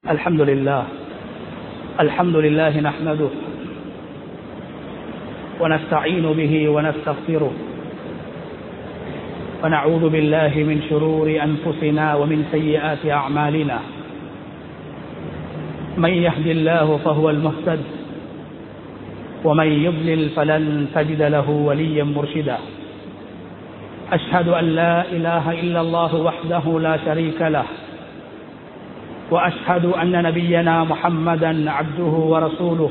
الحمد لله الحمد لله نحمده ونستعين به ونستغفره ونعوذ بالله من شرور أنفسنا ومن سيئات أعمالنا من يهد الله فهو المهتد ومن يضلل فلن تجد له وليا مرشدا أشهد أن لا إله إلا الله وحده لا شريك له واشهد ان نبينا محمدا عبده ورسوله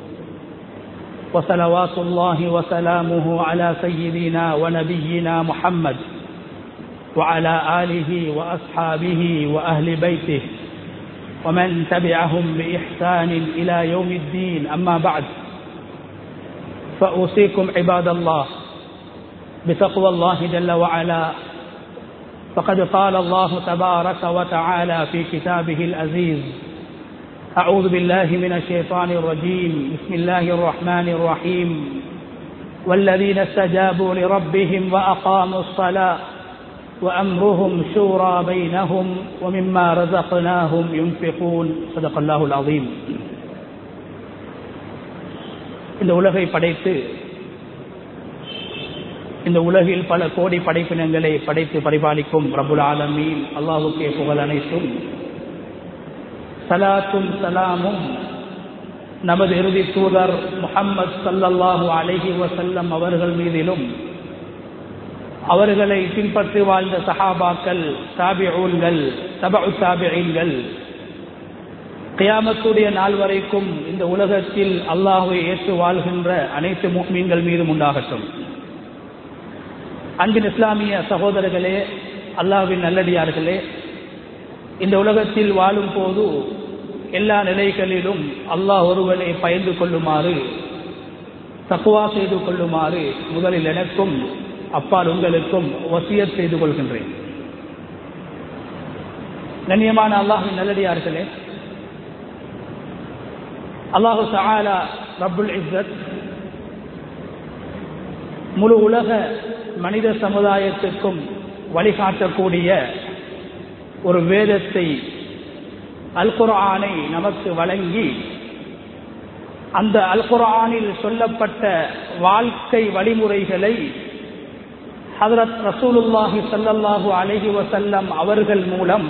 وصلوات الله وسلامه على سيدنا ونبينا محمد وعلى اله واصحابه واهل بيته ومن تبعهم باحسان الى يوم الدين اما بعد فاوصيكم عباد الله بتقوى الله جل وعلا فقد قال الله تبارك وتعالى في كتابه العزيز أعوذ بالله من الشيطان الرجيم بسم الله الرحمن الرحيم والذين استجابوا لربهم وأقاموا الصلاة وأمرهم شورى بينهم ومما رزقناهم ينفقون صدق الله العظيم இந்த உலகை படைத்து இந்த உலகில் பல கோடி படைப்பினங்களை படைத்து பரிபாலிக்கும் ரபுல் ஆலமீன் அல்லாஹுக்கே புகழ் அனைத்தும் சலாத்தும் சலாமும் நமது இறுதி தூதர் முகம்மது சல்லல்லாஹு அலஹி வசல்லம் அவர்கள் மீதிலும் அவர்களை பின்பற்றி வாழ்ந்த சஹாபாக்கள் தாபிஊன்கள் தபு தாபிகள் கியாமத்துடைய நாள் வரைக்கும் இந்த உலகத்தில் அல்லாஹுவை ஏற்று வாழ்கின்ற அனைத்து மீன்கள் மீதும் உண்டாகட்டும் அன்பின் இஸ்லாமிய சகோதரர்களே அல்லாவின் நல்லடியார்களே இந்த உலகத்தில் வாழும் போது எல்லா நிலைகளிலும் அல்லாஹ் ஒருவனை பயந்து கொள்ளுமாறு தக்குவா செய்து கொள்ளுமாறு முதலில் எனக்கும் அப்பால் உங்களுக்கும் வசியத் செய்து கொள்கின்றேன் கண்ணியமான அல்லாஹின் நல்லடியார்களே அல்லாஹு சஹாலா ரபுல் இஸ்ஸத் முழு உலக மனித சமுதாயத்துக்கும் வழிகாட்டக்கூடிய ஒரு வேதத்தை அல் குரானை நமக்கு வழங்கி அந்த அல் குரானில் சொல்லப்பட்ட வாழ்க்கை வழிமுறைகளை ஹதரத் ரசூலுல்லாஹி சல்லல்லாஹு அலஹி வசல்லம் அவர்கள் மூலம்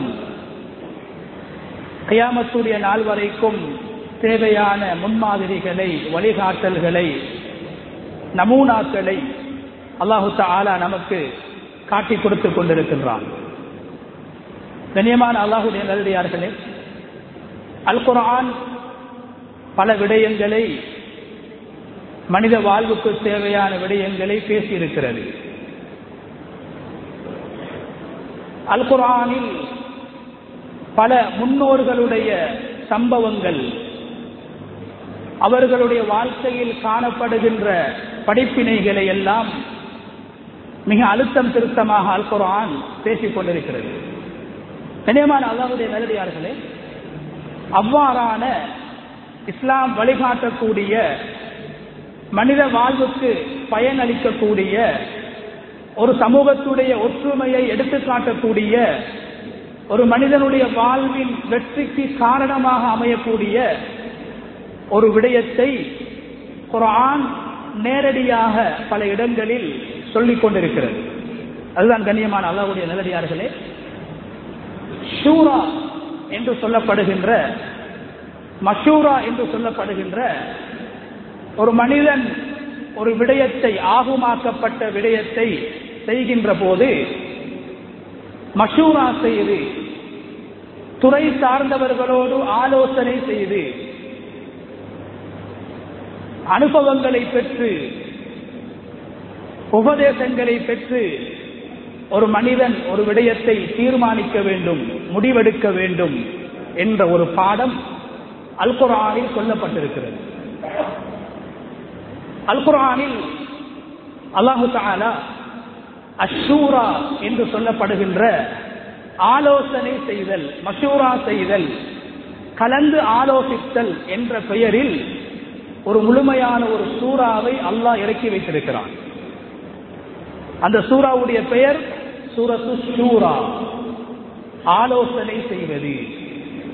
கயாமத்துடைய நாள் வரைக்கும் தேவையான முன்மாதிரிகளை வழிகாட்டல்களை நமூனாக்களை அல்லாஹு தாலா நமக்கு காட்டி கொடுத்து கொண்டிருக்கின்றான் கண்ணியமான அல்லாஹுடைய நல்லடியார்களே அல் குரான் பல விடயங்களை மனித வாழ்வுக்கு தேவையான விடயங்களை பேசியிருக்கிறது அல் குரானில் பல முன்னோர்களுடைய சம்பவங்கள் அவர்களுடைய வாழ்க்கையில் காணப்படுகின்ற படிப்பினைகளை எல்லாம் மிக அழுத்தம் திருத்தமாக அல் குரான் பேசிக் கொண்டிருக்கிறது கண்ணியமான அல்லாவுடைய நல்லடியார்களே அவ்வாறான இஸ்லாம் வழிகாட்டக்கூடிய மனித வாழ்வுக்கு பயனளிக்கக்கூடிய ஒரு சமூகத்துடைய ஒற்றுமையை எடுத்து காட்டக்கூடிய ஒரு மனிதனுடைய வாழ்வின் வெற்றிக்கு காரணமாக அமையக்கூடிய ஒரு விடயத்தை குரான் நேரடியாக பல இடங்களில் சொல்லிக் கொண்டிருக்கிறது அதுதான் கண்ணியமான அல்லாவுடைய நிலடியார்களே ஷூரா என்று சொல்லப்படுகின்ற மஷூரா என்று சொல்லப்படுகின்ற ஒரு மனிதன் ஒரு விடயத்தை ஆகுமாக்கப்பட்ட விடயத்தை செய்கின்ற போது மஷூரா செய்து துறை சார்ந்தவர்களோடு ஆலோசனை செய்து அனுபவங்களை பெற்று உபதேசங்களை பெற்று ஒரு மனிதன் ஒரு விடயத்தை தீர்மானிக்க வேண்டும் முடிவெடுக்க வேண்டும் என்ற ஒரு பாடம் அல்குரானில் சொல்லப்பட்டிருக்கிறது அல்குரானில் அல்லாஹு தாலா அஷூரா என்று சொல்லப்படுகின்ற ஆலோசனை செய்தல் மஷூரா செய்தல் கலந்து ஆலோசித்தல் என்ற பெயரில் ஒரு முழுமையான ஒரு சூறாவை அல்லாஹ் இறக்கி வைத்திருக்கிறான் அந்த சூறாவுடைய பெயர் சூரத்து ஷூரா ஆலோசனை செய்வது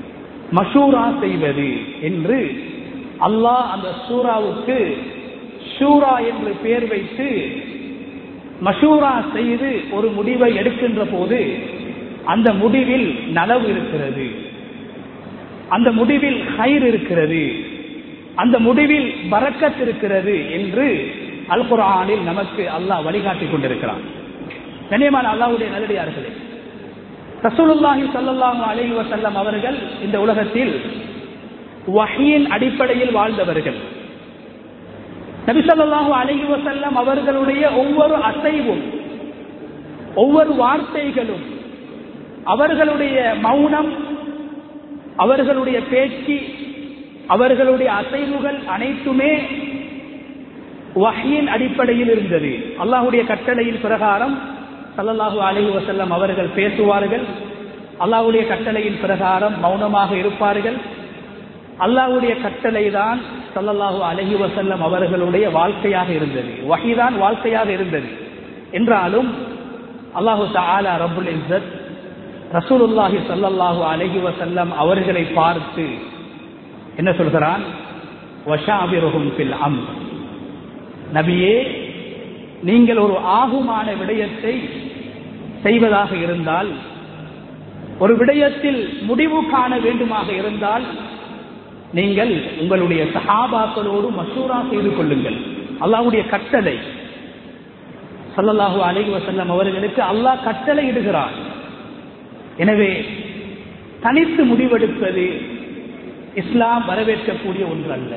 மஷூரா செய்வது என்று அல்லாஹ் அந்த சூறாவுக்கு ஷூரா என்று பெயர் வைத்து மஷூரா செய்து ஒரு முடிவை எடுக்கின்ற போது அந்த முடிவில் நலவு இருக்கிறது அந்த முடிவில் ஹைர் இருக்கிறது அந்த முடிவில் பறக்கத் இருக்கிறது என்று அல் குரானில் நமக்கு அல்லாஹ் வழிகாட்டிக் கொண்டிருக்கிறான் கண்ணியமான அல்லாவுடைய நல்லடியார்களே ரசூலுல்லாஹி ஸல்லல்லாஹு அலைஹி வஸல்லம் அவர்கள் இந்த உலகத்தில் வஹியின் அடிப்படையில் வாழ்ந்தவர்கள் நபி ஸல்லல்லாஹு அலைஹி வஸல்லம் அவர்களுடைய ஒவ்வொரு அசைவும் ஒவ்வொரு வார்த்தைகளும் அவர்களுடைய மௌனம் அவர்களுடைய பேச்சு அவர்களுடைய அசைவுகள் அனைத்துமே வஹியின் அடிப்படையில் இருந்தது அல்லாஹுடைய கட்டளையின் பிரகாரம் சல்லல்லாஹு அலைஹி வசல்லம் அவர்கள் பேசுவார்கள் அல்லாஹுடைய கட்டளையின் பிரகாரம் மௌனமாக இருப்பார்கள் அல்லாஹுடைய கட்டளை தான் சல்லல்லாஹு அலஹி வசல்லம் அவர்களுடைய வாழ்க்கையாக இருந்தது வகைதான் வாழ்க்கையாக இருந்தது என்றாலும் அல்லாஹு தாலா ரபுல் இஸ்ஸத் ரசூலுல்லாஹி சல்லல்லாஹு அலஹி வசல்லம் அவர்களை பார்த்து என்ன சொல்கிறான் வஷாபிருகும் பில் அம் நபியே நீங்கள் ஒரு ஆகுமான விடயத்தை செய்வதாக இருந்தால் ஒரு விடயத்தில் முடிவு காண வேண்டுமாக இருந்தால் நீங்கள் உங்களுடைய சஹாபாக்களோடு மசூரா செய்து கொள்ளுங்கள் அல்லாஹுடைய கட்டளை சல்லல்லாஹு அலைஹி வசல்லம் அவர்களுக்கு அல்லாஹ் கட்டளை இடுகிறார் எனவே தனித்து முடிவெடுப்பது இஸ்லாம் வரவேற்கக்கூடிய ஒன்று அல்ல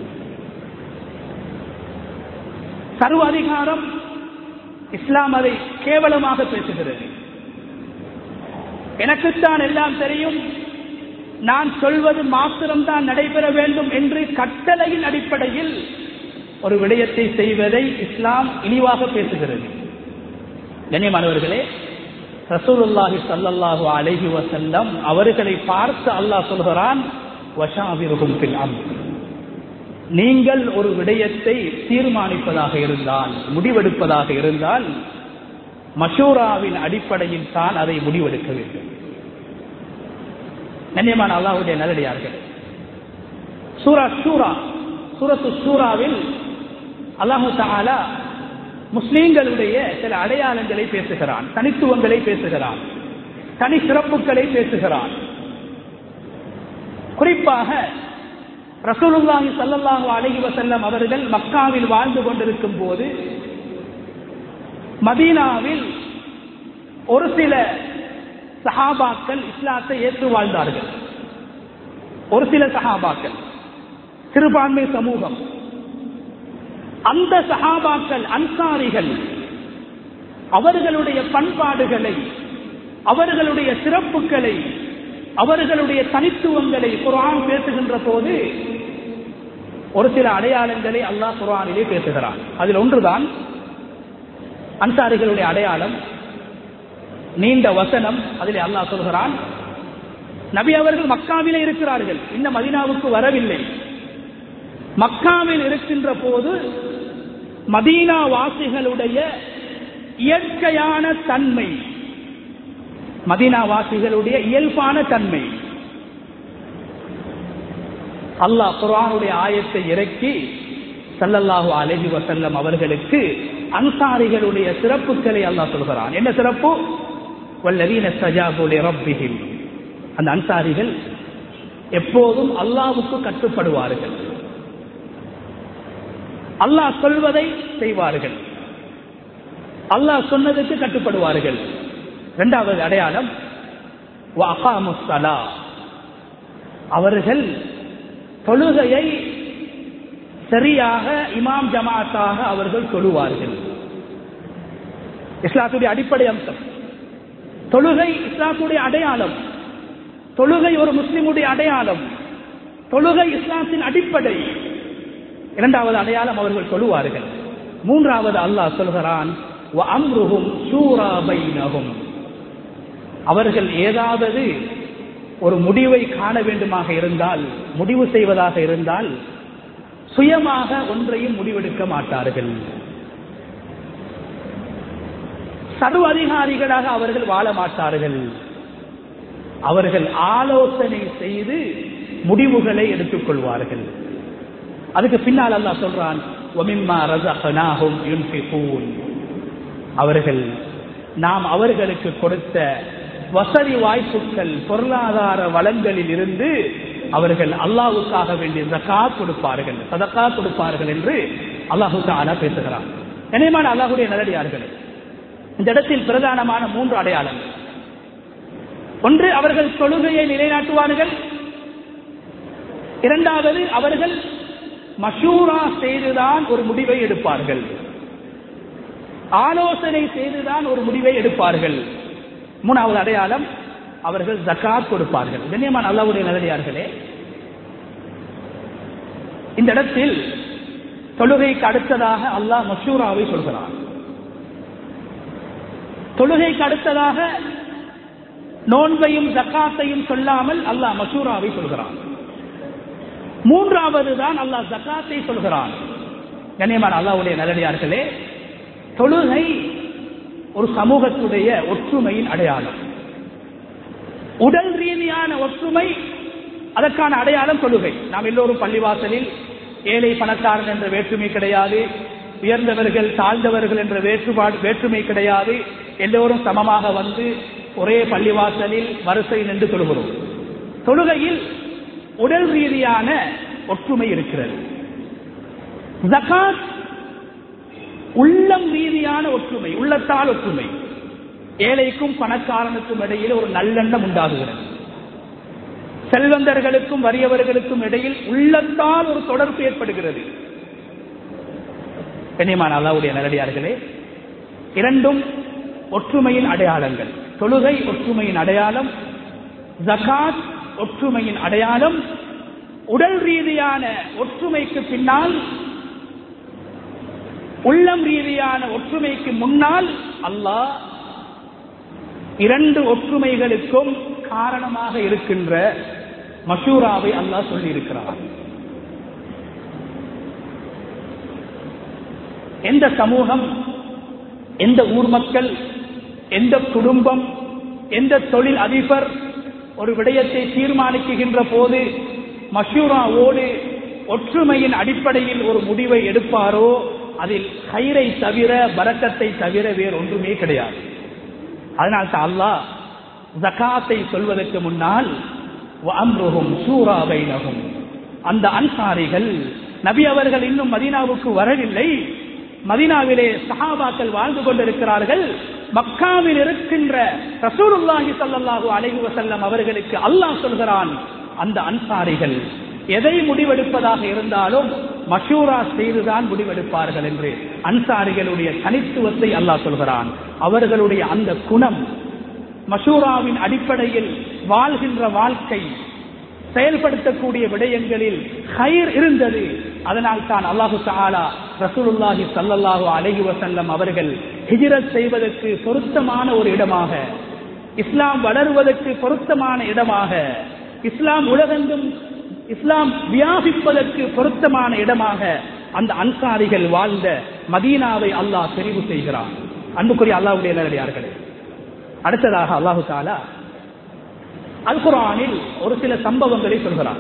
சர்வ அதிகாரம் இஸ்லாம் அதை கேவலமாக பேசுகிறது எனக்குத்தான் எல்லாம் தெரியும் நான் சொல்வது மாத்திரம்தான் நடைபெற வேண்டும் என்று கட்டளையின் அடிப்படையில் ஒரு விடயத்தை செய்வதை இஸ்லாம் இழிவாக பேசுகிறது கண்ணியமானவர்களே ரசூலுல்லாஹி சல்லல்லாஹு அலைஹி வசல்லம் அவர்களை பார்த்து அல்லாஹ் சொல்கிறான் வஷாவிருகும் பில் அம் நீங்கள் ஒரு விடயத்தை தீர்மானிப்பதாக இருந்தால் முடிவெடுப்பதாக இருந்தால் மஷூராவின் அடிப்படையில் தான் அதை முடிவெடுக்க வேண்டும் கண்ணியமான அல்லாஹுடைய நல்லடியார்கள் சூரா சூரா சூரத்து சூராவில் அல்லாஹு தாலா முஸ்லீம்களுடைய சில அடையாளங்களை பேசுகிறான் தனித்துவங்களை பேசுகிறான் தனி சிறப்புகளை பேசுகிறான் குறிப்பாக ரசூலுல்லாஹி சல்லல்லாஹு அலைஹி வசல்லம் அவர்கள் மக்காவில் வாழ்ந்து கொண்டிருக்கும் போது மதீனாவில் ஒரு சில சஹாபாக்கள் இஸ்லாத்தை ஏற்று வாழ்ந்தார்கள் ஒரு சில சஹாபாக்கள் சிறுபான்மை சமூகம் அந்த சஹாபாக்கள் அன்சாரிகள் அவர்களுடைய பண்பாடுகளை அவர்களுடைய சிறப்புகளை அவர்களுடைய தனித்துவங்களை குரான் பேசுகின்ற போது ஒரு சில அடையாளங்களை அல்லாஹ் குரானிலே பேசுகிறான் அதில் ஒன்றுதான் அன்சாரிகளுடைய அடையாளம் நீண்ட வசனம் அதில் அல்லாஹ் சொல்கிறான் நபி அவர்கள் மக்காவிலே இருக்கிறார்கள் இந்த மதீனாவுக்கு வரவில்லை மக்காவில் இருக்கின்ற போது மதீனா வாசிகளுடைய இயற்கையான தன்மை மதீனா வாசிகளுடைய இயல்பான தன்மை அல்லாஹ் குரானுடைய ஆயத்தை இறக்கி சல்லல்லாஹு அலஹி வசல்லம் அவர்களுக்கு அன்சாரிகளுடைய சிறப்புகளை அல்லாஹ் சொல்கிறான் என்ன சிறப்பு வல்லவீன சஜாபுலே ரப்பிஹிம் அந்த அன்சாரிகள் எப்போதும் அல்லாவுக்கு கட்டுப்படுவார்கள் அல்லாஹ் சொல்வதை செய்வார்கள் அல்லாஹ் சொன்னதுக்கு கட்டுப்படுவார்கள் இரண்டாவது அடையாளம் அவர்கள் தொழுகையை சரியாக இமாம் ஜமாத்தாக அவர்கள் தொழுவார்கள் இஸ்லாத்துடைய அடிப்படை அம்சம் தொழுகை இஸ்லாத்துடைய அடையாளம் தொழுகை ஒரு முஸ்லிமுடைய அடையாளம் தொழுகை இஸ்லாத்தின் அடிப்படை இரண்டாவது அடையாளம் அவர்கள் சொல்லுவார்கள் மூன்றாவது அல்லாஹ் சொல்கிறான் அவர்கள் ஏதாவது ஒரு முடிவை காண வேண்டுமாக இருந்தால் முடிவு செய்வதாக இருந்தால் சுயமாக ஒன்றையும் முடிவெடுக்க மாட்டார்கள் சர்வ அதிகாரிகளாக அவர்கள் வாழ மாட்டார்கள் அவர்கள் ஆலோசனை செய்து முடிவுகளை எடுத்துக்கொள்வார்கள் அதுக்கு பின்னால் அல்லாஹ் சொல்றான் "வமிம்மா ரஸக்னாஹும் யுன்ஃபிகூன்." அவர்கள் நாம் அவர்களுக்கு கொடுத்த வசதி வாய்ப்புகள் பொருளாதார வளங்களில் இருந்து அவர்கள் அல்லாஹ்வுக்காக வேண்டிய ஜகாத் கொடுப்பார்கள் சதக்கா கொடுப்பார்கள் என்று அல்லாஹு தாலா பேசுகிறார் கனியமான அல்லாஹுடைய நல்லடியார்களே இந்த இடத்தில் பிரதானமான மூன்று அடையாளங்கள் ஒன்று அவர்கள் தொழுகையை நிலைநாட்டுவார்கள் இரண்டாவது அவர்கள் மஷூரா செய்துதான் ஒரு முடிவை எடுப்பார்கள் ஆலோசனை செய்துதான் ஒரு முடிவை எடுப்பார்கள் மூணாவது அடையாளம் அவர்கள் ஜக்காத் கொடுப்பார்கள் கண்ணியமான அல்லாவுடைய நல்லடியார்களே இந்த இடத்தில் தொழுகைக்கு அடுத்ததாக அல்லாஹ் மஷூராவை சொல்கிறான் தொழுகைக்கு அடுத்ததாக நோன்பையும் ஜக்காத்தையும் சொல்லாமல் அல்லாஹ் மஷூராவை சொல்கிறான் மூன்றாவது தான் அல்லாஹ் ஜக்காத்தை சொல்கிறான் கண்ணியமான அல்லாவுடைய நல்லடியார்களே தொழுகை ஒரு சமூகத்துடைய ஒற்றுமையின் அடையாளம் உடல் ரீதியான ஒற்றுமை அதற்கான அடையாளம் தொழுகை நாம் எல்லோரும் பள்ளிவாசலில் ஏழை பணக்காரன் என்ற வேற்றுமை கிடையாது உயர்ந்தவர்கள் தாழ்ந்தவர்கள் என்ற வேற்றுபாடு வேற்றுமை கிடையாது எல்லோரும் சமமாக வந்து ஒரே பள்ளிவாசலில் வரிசை நின்று தொழுகிறோம் தொழுகையில் உடல் ரீதியான ஒற்றுமை இருக்கிறது ஜகாத் உள்ளம் ரீதியான ஒற்றுமை உள்ளத்தால் ஒற்றுமை ஏழைக்கும் பணக்காரனுக்கும் இடையில் ஒரு நல்லெண்ணம் உண்டாகுகிறது செல்வந்தர்களுக்கும் வறியவர்களுக்கும் இடையில் உள்ளத்தால் ஒரு தொடர்பு ஏற்படுகிறது கண்ணியமான அல்லாவுடைய நல்லடியார்களே இரண்டும் ஒற்றுமையின் அடையாளங்கள் தொழுகை ஒற்றுமையின் அடையாளம் ஜகாத் ஒற்றுமையின் அடையாளம் உடல் ரீதியான ஒற்றுமைக்கு பின்னால் உள்ளம் ரீதியான ஒற்றுமைக்கு முன்னால் அல்லாஹ் இரண்டு ஒற்றுமைகளுக்கும் காரணமாக இருக்கின்ற மஷூராவை அல்லாஹ் சொல்லி இருக்கிறார் எந்த சமூகம் எந்த ஊர் மக்கள் எந்த குடும்பம் எந்த தொழில் அதிபர் ஒரு விடயத்தை தீர்மானிக்குகின்ற போது மஷூராவோடு ஒற்றுமையின் அடிப்படையில் ஒரு முடிவை எடுப்பாரோ அதில் கயிறை தவிர பரக்கத்தை தவிர வேறு ஒன்றுமே கிடையாது அதனால் தான் அல்லாஹ் ஜகாத்தை சொல்வதற்கு முன்னால் அம்ருகும் சூறாவைனகும் அந்த அன்சாரிகள் நபி அவர்கள் இன்னும் மதீனாவுக்கு வரவில்லை மதீனாவிலே சஹாபாக்கள் வாழ்ந்து கொண்டிருக்கிறார்கள் மக்காவில் இருக்கின்ற ரசூலுல்லாஹி ஸல்லல்லாஹு அலைஹி வஸல்லம் அவர்களுக்கு அல்லாஹ் சொல்கிறான் அந்த அன்சாரிகள் எதை முடிவெடுப்பதாக இருந்தாலும் மஷூரா செய்துதான் முடிவெடுப்பார்கள் என்று அன்சாரிகளுடைய தனித்துவத்தை அல்லாஹ் சொல்கிறான் அவர்களுடைய அந்த குணம் மஷூராவின் அடிப்படையில் வாழ்கின்ற வாழ்க்கை செயல்படுத்தக்கூடிய விடயங்களில் கயிர் இருந்தது அதனால் தான் அல்லாஹு தாலா ரசூலுல்லாஹி சல்லல்லாஹு அலைஹி வசல்லம் அவர்கள் ஹிஜ்ரத் செய்வதற்கு பொருத்தமான ஒரு இடமாக இஸ்லாம் வளருவதற்கு பொருத்தமான இடமாக இஸ்லாம் உலகெங்கும் இஸ்லாம் வியாபிப்பதற்கு பொருத்தமான இடமாக அந்த அன்சாரிகள் வாழ்ந்த மதீனாவை அல்லாஹ் தெரிவு செய்கிறான் அன்புக்குரிய அல்லாஹுடைய நேரடியார்களே அடுத்ததாக அல்லாஹு தாலா அல் குரானில் ஒரு சில சம்பவங்களை சொல்கிறார்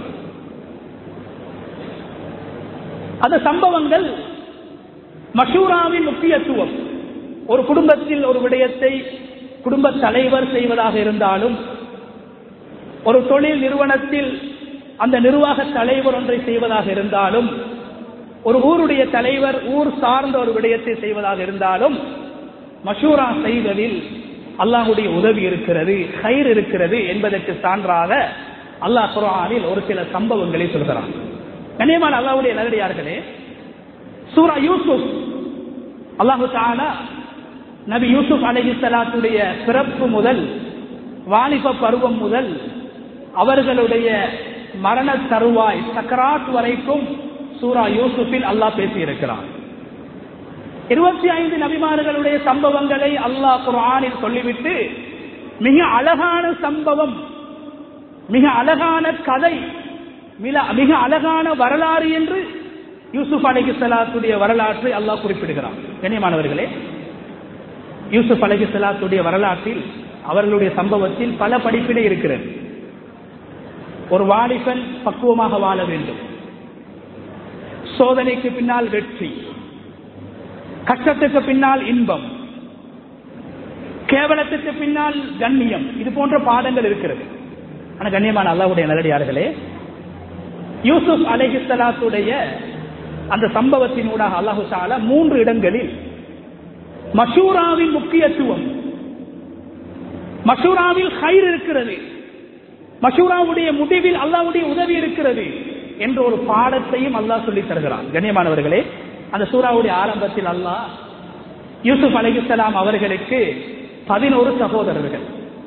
அந்த சம்பவங்கள் மஷூராவின் முக்கியத்துவம் ஒரு குடும்பத்தில் ஒரு விடயத்தை குடும்ப தலைவர் செய்வதாக இருந்தாலும் ஒரு தொழில் நிறுவனத்தில் அந்த நிர்வாக தலைவர் ஒன்றை செய்வதாக இருந்தாலும் ஒரு ஊருடைய தலைவர் ஊர் சார்ந்த ஒரு விடயத்தை செய்வதாக இருந்தாலும் மஷூரா செய்வதில் அல்லாஹுடைய உதவி இருக்கிறது கயிறு இருக்கிறது என்பதற்கு சான்றாக அல்லாஹ் குரானில் ஒரு சில சம்பவங்களை சொல்கிறான் கண்ணியமான அல்லாஹுடைய நல்லடியார்களே சூரா யூசுப் அல்லாஹு தாலா நபி யூசுப் அலஹி சலாத்துடைய பிறப்பு முதல் வாலிப பருவம் முதல் அவர்களுடைய மரண தருவாய் சக்கராத் வரைக்கும் சூரா யூசுஃபில் அல்லாஹ் பேசியிருக்கிறான் இருபத்தி ஐந்து நபிமார்களுடைய சம்பவங்களை அல்லாஹ் குரானில் சொல்லிவிட்டு மிக அழகான சம்பவம் மிக அழகான கதை மிக அழகான வரலாறு என்று யூசுப் அலகி சலாத்துடைய வரலாற்றை அல்லாஹ் குறிப்பிடுகிறான் கண்ணியமானவர்களே யூசுப் அலகி சலாத்துடைய வரலாற்றில் அவர்களுடைய சம்பவத்தில் பல படிப்பினை இருக்கிறது ஒரு வாலிபன் பக்குவமாக வாழ வேண்டும் சோதனைக்கு பின்னால் வெற்றி கஷ்டத்துக்கு பின்னால் இன்பம் கேவலத்துக்கு பின்னால் கண்ணியம் இது போன்ற பாடங்கள் இருக்கிறது ஆனா கண்ணியமான அல்லாவுடைய நல்லடியார்களே யூசுப் அலைஹிஸ்லாத்துடைய அந்த சம்பவத்தின் ஊடாக அல்லாஹு தாலா மூன்று இடங்களில் மஷூராவின் முக்கியத்துவம் மஷூராவில் கயிறு இருக்கிறது மஷூராவுடைய முடிவில் அல்லாவுடைய உதவி இருக்கிறது என்ற ஒரு பாடத்தையும் அல்லாஹ் சொல்லி தருகிறான் கண்ணியமானவர்களே அந்த சூறாவுடைய ஆரம்பத்தில் அல்லாஹ் யூசுப் அலிகுசலாம் அவர்களுக்கு பதினோரு சகோதரர்கள்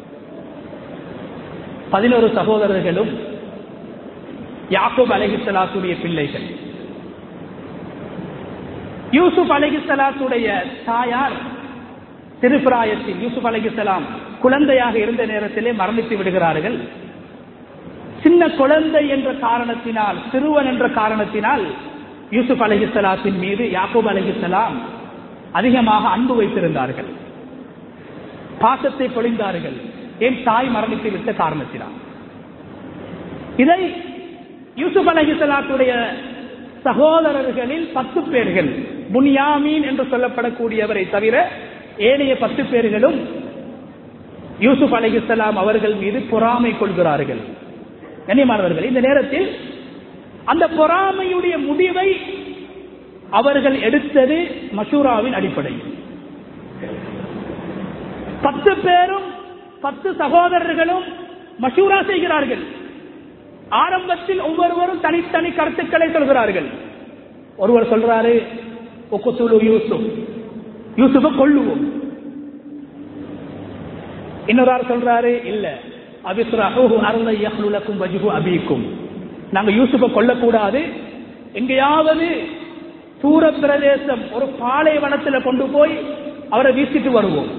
பதினோரு சகோதரர்களும் யாக்கூப் அலிகுசலாத்துடைய பிள்ளைகள் யூசுப் அலிகுசலாத்துடைய தாயார் திருப்பிராயத்தில் யூசுப் அலிகுசலாம் குழந்தையாக இருந்த நேரத்திலே மரணித்து விடுகிறார்கள் சின்ன குழந்தை என்ற காரணத்தினால் சிறுவன் என்ற காரணத்தினால் யூசுப் அலஹிசலாத்தின் மீது யாக்கூப் அலஹிசலாம் அதிகமாக அன்பு வைத்திருந்தார்கள் பாசத்தை பொழிந்தார்கள் ஏன் தாய் மரணித்து விட்ட காரணத்தினால் இதை யூசுப் அலஹிசலாத்துடைய சகோதரர்களில் பத்து பேர்கள் புனியாமீன் என்று சொல்லப்படக்கூடியவரை தவிர ஏனைய பத்து பேர்களும் யூசுப் அலிகுசலாம் அவர்கள் மீது பொறாமை கொள்கிறார்கள் கண்ணியமானவர்கள் இந்த நேரத்தில் அந்த பொறாமையுடைய முடிவை அவர்கள் எடுத்தது மசூராவின் அடிப்படையில் பத்து பேரும் பத்து சகோதரர்களும் மசூரா செய்கிறார்கள் ஆரம்பத்தில் ஒவ்வொருவரும் தனித்தனி கருத்துக்களை சொல்கிறார்கள் ஒருவர் சொல்றாரு யூசுப் யூசுஃப கொள்ளுவோம் இன்னொரு ஆள் சொல்றாரு இல்ல அபிசுராக்கும் அபிக்கும் நாங்க யூசுஃப கொல்லக்கூடாது எங்கேயாவது தூர பிரதேசம் ஒரு பாலைவனத்தில் கொண்டு போய் அவரை வீசிட்டு வருவோம்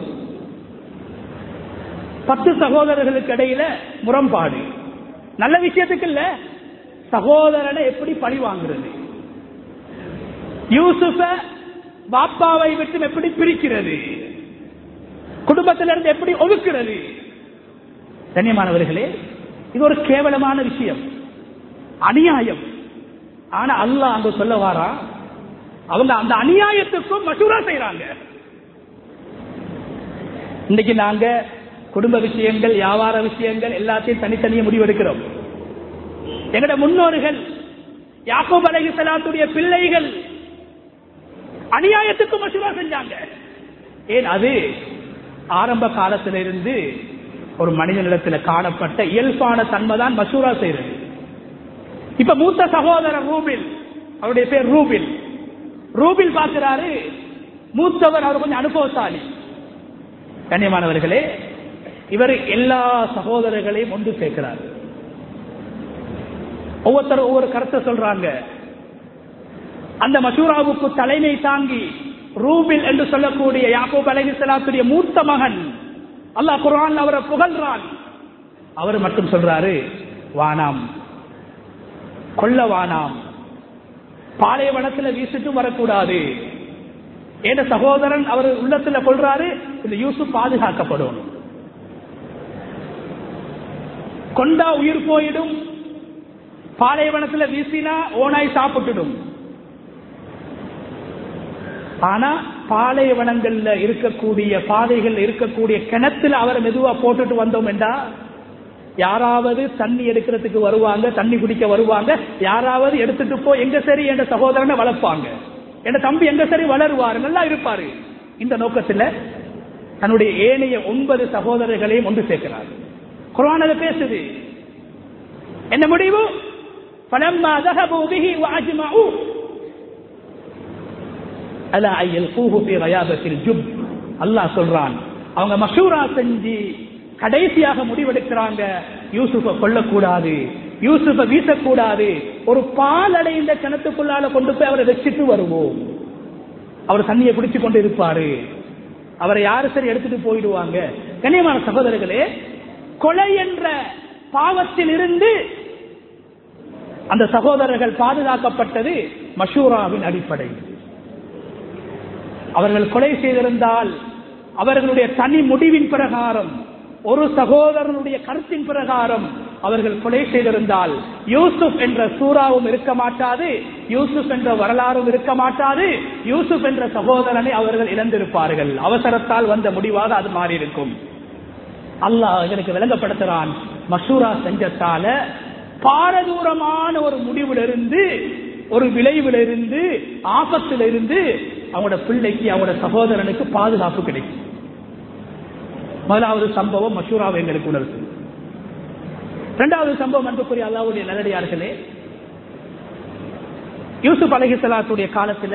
பத்து சகோதரர்களுக்கு இடையில முரண்பாடு நல்ல விஷயத்துக்கு இல்ல சகோதரனை எப்படி பழி வாங்குறது யூசுஃப பாப்பாவை விட்டு எப்படி பிரிக்கிறது குடும்பத்திலிருந்து எப்படி ஒதுக்கிறது கண்ணியமானவர்களே இது ஒரு கேவலமான விஷயம் அநியாயம் ஆனா அல்லாஹ் அங்க சொல்ல வாரா அவங்க அந்த அநியாயத்துக்கும் மசூரா செய்யறாங்க இன்னைக்கு நாங்க குடும்ப விஷயங்கள் வியாபார விஷயங்கள் எல்லாத்தையும் தனித்தனியே முடிவெடுக்கிறோம் எங்கட முன்னோர்கள் யாக்கோப் அலகி சலாத்துடைய பிள்ளைகள் அநியாயத்துக்கு மசூரா செஞ்சாங்க ஏன் அது ஆரம்ப காலத்திலிருந்து ஒரு மனிதனிடத்தில் காணப்பட்ட இயல்பான தன்மை தான் மசூரா செய்யறது இப்ப மூத்த சகோதரர் ரூபில் அவருடைய பேர் ரூபில் ரூபில் பார்க்கிறாரு மூத்தவர் அவர் கொஞ்சம் அனுபவசாலி கண்ணியமானவர்களே இவர் எல்லா சகோதரர்களையும் ஒன்று சேர்க்கிறார் ஒவ்வொருத்தரும் ஒவ்வொரு கருத்தை சொல்றாங்க அந்த மசூராவுக்கு தலைமை தாங்கி ரூபில் என்று சொல்லக்கூடிய யாக்கூப் அலைஹிஸ்ஸலாத்துடைய மூத்த மகன் அல்லாஹ் குர்ஆன் அவரை புகழ்றான் அவர் மட்டும் சொல்றாரு வானாம் கொல்ல வானாம் பாலைவனத்தில் வீசிட்டு வரக்கூடாது என்ற சகோதரன் அவர் உள்ளத்துல கொள்றாரு இந்த யூசுப் பாதுகாக்கப்படும் கொண்டா உயிர் போயிடும் பாலைவனத்துல வீசினா ஓனாய் சாப்பிட்டுடும் ஆனா பாலைவனங்கள்ல இருக்கக்கூடிய பாதைகள் இருக்கக்கூடிய கிணத்துல அவரை மெதுவா போட்டுட்டு வந்தோம் என்றா யாராவது தண்ணி எடுக்கிறதுக்கு வருவாங்க தண்ணி குடிக்க வருவாங்க யாராவது எடுத்துட்டு போய் எங்க சரி என்ற சகோதரனை வளர்ப்பாங்க என் தம்பி எங்க சரி வளருவாரு நல்லா இருப்பாரு இந்த நோக்கத்துல தன்னுடைய ஏனைய ஒன்பது சகோதரர்களையும் ஒன்று சேர்க்கிறார் குரான் அதை பேசுது என்ன முடிவு فلما ذهبوا به واجمعوا அலா ஐயல்கூஹு ஃபீ கயாபத்தில் ஜுப் அல்லாஹ் சொல்றான் அவங்க மஷூரா செஞ்சு கடைசியாக முடிவெடுக்கிறாங்க யூசுஃப கொல்லக்கூடாது யூசுஃப வீசக்கூடாது ஒரு பால் அடைந்த கிணத்துக்குள்ளால கொண்டு போய் அவரை வச்சுட்டு வருவோம் அவர் தண்ணியை பிடிச்சு கொண்டு இருப்பாரு அவரை யாரு சரி எடுத்துட்டு போயிடுவாங்க கண்ணியமான சகோதரர்களே கொலை என்ற பாவத்தில் இருந்து அந்த சகோதரர்கள் பாதுகாக்கப்பட்டது மஷூராவின் அடிப்படையில் அவர்கள் கொலை செய்திருந்தால் அவர்களுடைய தனி முடிவின் பிரகாரம் ஒரு சகோதரனுடைய கருத்தின் பிரகாரம் அவர்கள் கொலை செய்திருந்தால் யூசுப் என்ற சூறாவும் இருக்க மாட்டாது யூசுப் என்ற வரலாறும் இருக்க மாட்டாது யூசுப் என்ற சகோதரனை அவர்கள் இழந்திருப்பார்கள் அவசரத்தால் வந்த முடிவாக அது மாறி இருக்கும் அல்லாஹ் இதற்கு விளங்கப்படுத்துறான் மசூரா செஞ்சத்தால பாரதூரமான ஒரு முடிவிலிருந்து ஒரு விளைவிலிருந்து ஆபத்திலிருந்து அவங்களோட பிள்ளைக்கு அவங்களோட சகோதரனுக்கு பாதுகாப்பு கிடைக்கும் முதலாவது சம்பவம் மசூராவை எங்களுக்கு உணர்த்து இரண்டாவது சம்பவம் அன்புக்குரிய அல்லாவுடைய நல்லடியார்களே யூசுப் அலஹிசலாத்துடைய காலத்துல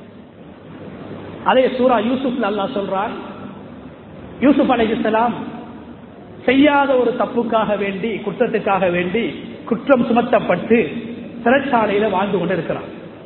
அதே சூரா யூசுப் அல்லாஹ் சொல்றார் யூசுப் அலஹிசலாம் செய்யாத ஒரு தப்புக்காக வேண்டி குற்றத்துக்காக வேண்டி குற்றம் சுமத்தப்பட்டு சிறைச்சாலையில வாழ்ந்து கொண்டிருக்கிறார்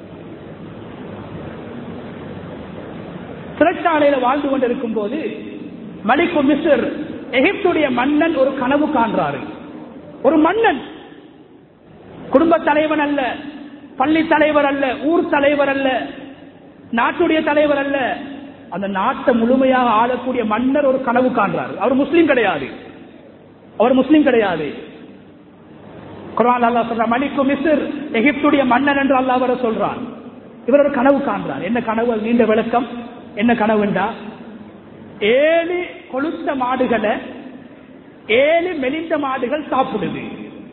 சிறைச்சாலையில வாழ்ந்து கொண்டிருக்கும் போது மலிக்கு மிஸ்ர் எகிப்துடைய மன்னன் ஒரு கனவு காண்றாரு ஒரு மன்னன் குடும்ப தலைவன் அல்ல பள்ளி தலைவர் அல்ல ஊர் தலைவர் அல்ல நாட்டுடைய தலைவர் அல்ல அந்த நாட்டை முழுமையாக ஆளக்கூடிய மன்னர் ஒரு கனவு காண்றாரு அவர் முஸ்லீம் கிடையாது அவர் முஸ்லீம் கிடையாது குரான் அல்லா சொல்ற மணிக்கு மிஸ்ர் எகிப்துடைய மன்னன் என்று அல்லா வர சொல்றான் இவர் ஒரு கனவு காண்றார் என்ன கனவு அது நீண்ட விளக்கம் என்ன கனவுண்டா ஏழு கொளுத்த மாடுகளை ஏழு மெலிந்த மாடுகள் சாப்பிடுது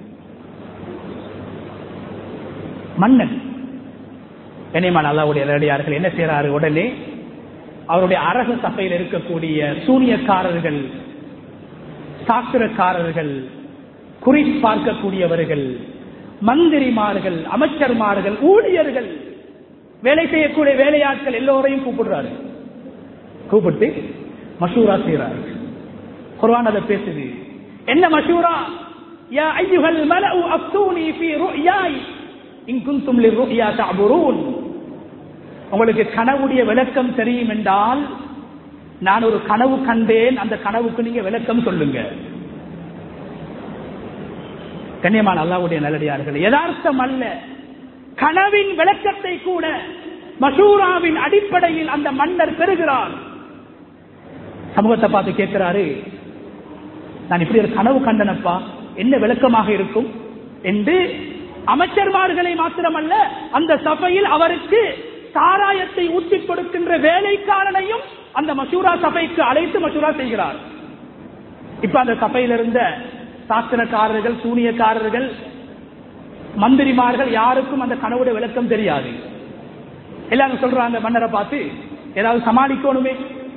மன்னன் கனியமான அல்லாவுடைய நேரடியார்கள் என்ன செய்யறாரு உடனே அவருடைய அரச சபையில் இருக்கக்கூடிய சூனியக்காரர்கள் சாஸ்திரக்காரர்கள் குறி பார்க்கக்கூடியவர்கள் மந்திரிமார்கள் அமைச்சர்மார்கள் ஊழியர்கள் வேலை செய்யக்கூடிய வேலையாட்கள் எல்லோரையும் கூப்பிடுறாரு கூப்பிட்டு மசூரா செய்யறாரு குர்ஆன் அதை பேசுது என்ன மசூரா யா ஐயுஹல் மலஉ அஃப்தூனி ஃபீ ருயாய் இன் குன்தும் லிருயா தஅபுரூன் உங்களுக்கு கனவுடைய விளக்கம் தெரியும் என்றால் நான் ஒரு கனவு கண்டேன் அந்த கனவுக்கு நீங்க விளக்கம் சொல்லுங்க கண்ணியமான அல்லாவுடைய நல்லடியார்கள் யதார்த்தம் அல்ல கனவின் விளக்கத்தை கூட மசூராவின் அடிப்படையில் அந்த மன்னர் பெறுகிறார் சமூகத்தை பார்த்து கேட்கிறாரு நான் இப்படி ஒரு கனவு கண்டனப்பா என்ன விளக்கமாக இருக்கும் என்று அமைச்சர்மார்களை மாத்திரமல்ல அந்த சபையில் அவருக்கு சாராயத்தை ஊற்றி கொடுக்கின்ற வேலைக்காரனையும் அந்த மசூரா சபைக்கு அழைத்து மசூரா செய்கிறார் இப்ப அந்த சபையில் இருந்த சாஸ்திரக்காரர்கள் சூனியக்காரர்கள் மந்திரிமார்கள் யாருக்கும் அந்த கனவுடைய விளக்கம் தெரியாது எல்லாரும் சொல்றாங்க மன்னரை பார்த்து ஏதாவது சமாளிக்கணுமே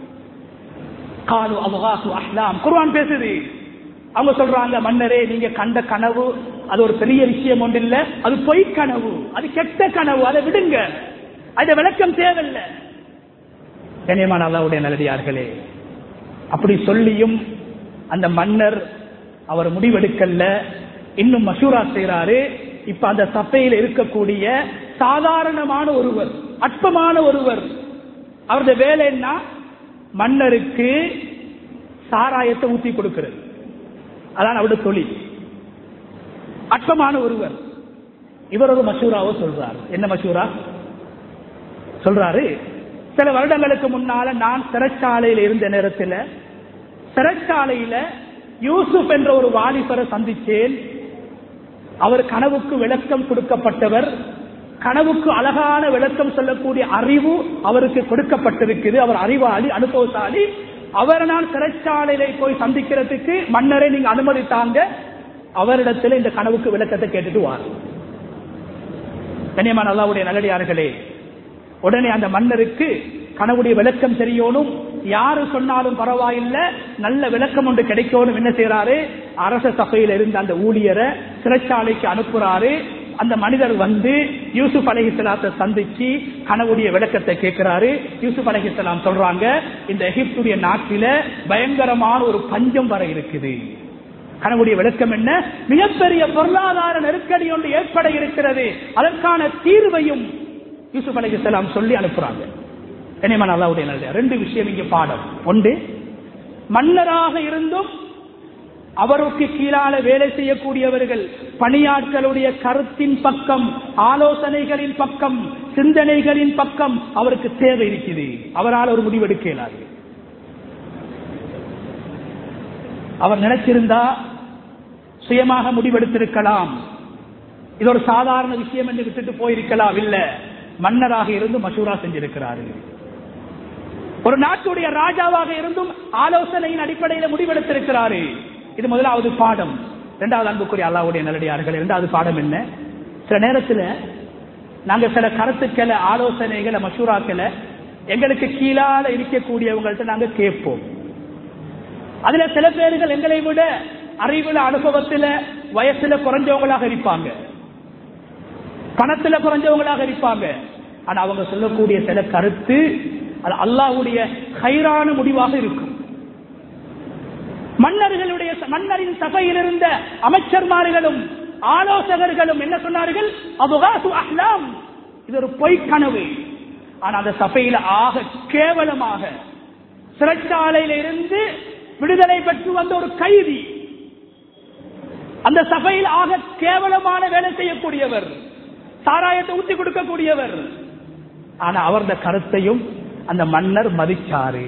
காலு அவகாசு அஹ்லாம் குர்ஆன் பேசுது அவங்க சொல்றாங்க மன்னரே நீங்க கண்ட கனவு அது ஒரு பெரிய விஷயம் ஒன்று இல்ல அது பொய் கனவு அது கெட்ட கனவு அதை விடுங்க அந்த விளக்கம் தேவையில்லை கண்ணியமான அல்லாவுடைய நல்லடியார்களே அப்படி சொல்லியும் அந்த மன்னர் அவர் முடிவெடுக்கல இன்னும் மசூரா செய்யறாரு இப்ப அந்த சபையில் இருக்கக்கூடிய சாதாரணமான ஒருவர் அற்பமான ஒருவர் அவருடைய வேலை என்ன மன்னருக்கு சாராயத்தை ஊத்தி கொடுக்கிறது அதான் அவருடைய தொழில் அற்பமான ஒருவர் இவர் ஒரு மசூராவோ சொல்றார் என்ன மசூரா சொல்றாரு சில வருடங்களுக்கு முன்னால நான் சிறைச்சாலையில் இருந்த நேரத்தில் சிறைச்சாலையில யூசுப் என்ற ஒரு வாலிபரை சந்திச்சேன் அவர் கனவுக்கு விளக்கம் கொடுக்கப்பட்டவர் கனவுக்கு அழகான விளக்கம் சொல்லக்கூடிய அறிவு அவருக்கு கொடுக்கப்பட்டிருக்குது அவர் அறிவாளி அனுபவசாலி அவரை நான் சிறைச்சாலையில போய் சந்திக்கிறதுக்கு மன்னரை நீங்க அனுமதித்தாங்க அவரிடத்துல இந்த கனவுக்கு விளக்கத்தை கேட்டுட்டு வார் கண்ணியமான அல்லாவுடைய நல்லடியார்களே உடனே அந்த மன்னருக்கு கனவுடைய விளக்கம் தெரியணும் யாரு சொன்னாலும் பரவாயில்லை நல்ல விளக்கம் ஒன்று கிடைக்கணும் என்ன செய்யறாரு அரச சபையில இருந்த அந்த ஊழியரை சிறைச்சாலைக்கு அனுப்புறாரு அந்த மனிதர் வந்து யூசுப் அலஹிசலாத்தை சந்திச்சு கனவுடைய விளக்கத்தை கேட்கிறாரு யூசுப் அலஹிசலாம் சொல்றாங்க இந்த எகிப்துடைய நாட்டில பயங்கரமான ஒரு பஞ்சம் வர இருக்குது கனவுடைய விளக்கம் என்ன மிகப்பெரிய பொருளாதார நெருக்கடி ஒன்று ஏற்பட இருக்கிறது அதற்கான தீர்வையும் யூசுப் அலிகலாம் சொல்லி அனுப்புறாங்க கனிமன் அல்லாவுடைய நல்ல ரெண்டு விஷயம் இங்க பாடம் ஒன்று மன்னராக இருந்தும் அவருக்கு கீழால வேலை செய்யக்கூடியவர்கள் பணியாட்களுடைய கருத்தின் பக்கம் ஆலோசனைகளின் பக்கம் சிந்தனைகளின் பக்கம் அவருக்கு தேவை இருக்குது அவரால் ஒரு முடிவெடுக்க இயலாது அவர் நினைச்சிருந்தா சுயமாக முடிவெடுத்திருக்கலாம் இது ஒரு சாதாரண விஷயம் என்று விட்டுட்டு போயிருக்கலாம் இல்ல மன்னராக இருந்து மசூரா செஞ்சிருக்கிறாரு ஒரு நாட்டுடைய ராஜாவாக இருந்தும் ஆலோசனையின் அடிப்படையில் முடிவெடுத்திருக்கிறாரு இது முதலாவது பாடம் இரண்டாவது அன்புக்குரிய அல்லாவுடைய நல்லடியார்கள் இரண்டாவது பாடம் என்ன சில நேரத்தில் நாங்க சில கருத்துக்களை ஆலோசனைகளை மசூராக்களை எங்களுக்கு கீழால இருக்கக்கூடியவங்கள்ட்ட நாங்க கேட்போம் அதுல சில பேர்கள் எங்களை விட அறிவுல அனுபவத்துல வயசுல குறைஞ்சவங்களாக இருப்பாங்க பணத்துல குறைஞ்சவங்களாக இருப்பாங்க ஆனா அவங்க சொல்லக்கூடிய சில கருத்து அது அல்லாஹ்வுடைய ஹைரான முடிவாக இருக்கும் மன்னர்களுடைய மன்னரின் சபையில் இருந்த அமைச்சர்மார்களும் ஆலோசகர்களும் என்ன சொன்னார்கள் அபுகாசு அஹ்லாம் இது ஒரு பொய்க்கனவு ஆனா அந்த சபையில ஆக கேவலமாக சிறைச்சாலையில இருந்து விடுதலை பெற்று வந்த ஒரு கைதி அந்த சபையில் ஆக கேவலமான வேலை செய்யக்கூடியவர் சாராயத்தை ஊத்தி கொடுக்கக்கூடியவர் ஆனா அவரது கருத்தையும் அந்த மன்னர் மதிச்சாரு